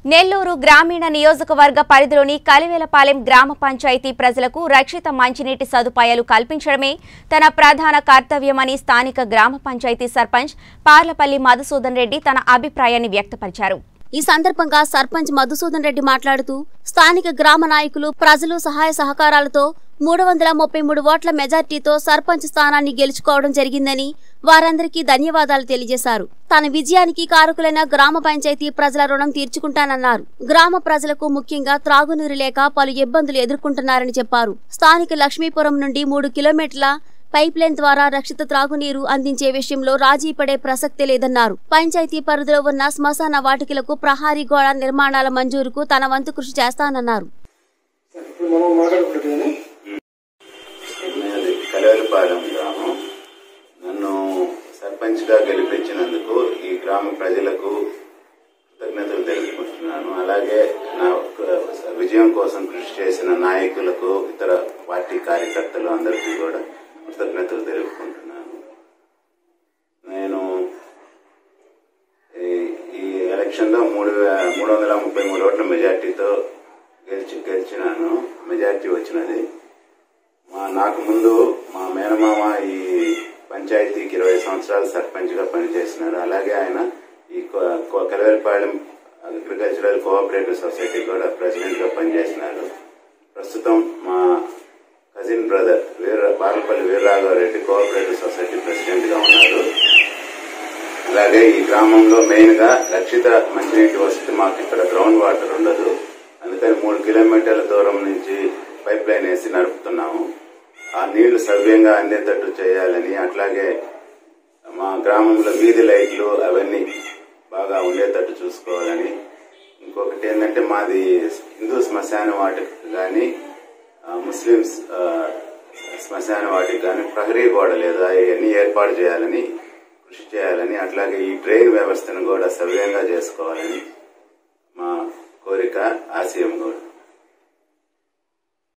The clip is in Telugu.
నెల్లూరు గ్రామీణ నియోజకవర్గ పరిధిలోని కలివేలపాలెం గ్రామ పంచాయతీ ప్రజలకు రక్షిత మంచినీటి సదుపాయాలు కల్పించడమే తన ప్రధాన కర్తవ్యమని స్థానిక గ్రామ పంచాయతీ సర్పంచ్ పార్లపల్లి మధుసూదన్ రెడ్డి తన అభిప్రాయాన్ని వ్యక్తపరిచారు ఈ సందర్భంగా సర్పంచ్ మధుసూదన్ రెడ్డి మాట్లాడుతూ స్థానిక గ్రామ నాయకులు ప్రజలు సహాయ సహకారాలతో మూడు వందల ముప్పై మూడు ఓట్ల మెజార్టీతో సర్పంచ్ స్థానాన్ని గెలుచుకోవడం జరిగిందని వారందరికీ ధన్యవాదాలు తెలియజేశారు తన విజయానికి కారకులైన గ్రామ పంచాయతీ ప్రజల రుణం తీర్చుకుంటానన్నారు గ్రామ ప్రజలకు ముఖ్యంగా త్రాగునీరు లేక పలు ఇబ్బందులు ఎదుర్కొంటున్నారని చెప్పారు స్థానిక లక్ష్మీపురం నుండి మూడు కిలోమీటర్ల పైప్ లైన్ ద్వారా రక్షిత త్రాగునీరు అందించే విషయంలో రాజీ పడే ప్రసక్తే లేదన్నారు పంచాయతీ పరిధిలో ఉన్న శ్మశాన వాటికలకు ప్రహారీ గోడ నిర్మాణాల మంజూరుకు తన వంతు కృషి చేస్తానన్నారు ఇప్పుడు మనం మాట్లాడుకుంటుంది నాది కలవరిపాలెం గ్రామం నన్ను సర్పంచ్గా గెలిపించినందుకు ఈ గ్రామ ప్రజలకు కృతజ్ఞతలు తెలుపుకుంటున్నాను అలాగే నా యొక్క విజయం కోసం కృషి చేసిన నాయకులకు ఇతర పార్టీ కార్యకర్తలు అందరికీ కూడా కృతజ్ఞతలు తెలుపుకుంటున్నాను నేను ఈ- ఈ ఎలక్షన్లో మూడు వే- మూడు వందల ముప్పై మూడు ఓట్ల మెజార్టీతో గెలిచి గెలిచినాను మెజార్టీ వచ్చినది మా నాకు ముందు మా మేనమామ ఈ పంచాయతీకి ఇరవై సంవత్సరాలు సర్పంచ్ గా పనిచేసినారు అలాగే ఆయన ఈ కొ- కొ- కలవరిపాలెం అగ్రికల్చరల్ కోఆపరేటివ్ సొసైటీ కూడా ప్రెసిడెంట్ గా పనిచేసినారు ప్రస్తుతం మా cousin brother Veera Balapalli Veeraraghava Reddy cooperative society president గా ఉన్నారు అలాగే ఈ గ్రామంలో మెయిన్ గా రక్షిత మంచినీటి వసతి మాకు ఇక్కడ గ్రౌండ్ వాటర్ ఉండదు అందుకని మూడు కిలోమీటర్ల దూరం నుంచి పైప్ లైన్ వేసి నడుపుతున్నాము ఆ నీళ్లు సవ్యంగా అందేటట్టు చేయాలని అట్లాగే మా గ్రామంలో వీధి లైట్లు అవన్నీ బాగా ఉండేటట్టు చూసుకోవాలని ఇంకొకటి ఏంటంటే మాది హిందూ శ్మశాన వాటికి కానీ ముస్లిమ్స్ ఆ, శ్మశాన వాటికి కానీ ప్రహరీ గోడ లేదా ఇవన్నీ ఏర్పాటు చేయాలని కృషి చేయాలని అట్లాగే ఈ డ్రైన్ వ్యవస్థను కూడా సవ్యంగా చేసుకోవాలని మా కోరిక ఆశయం కూడా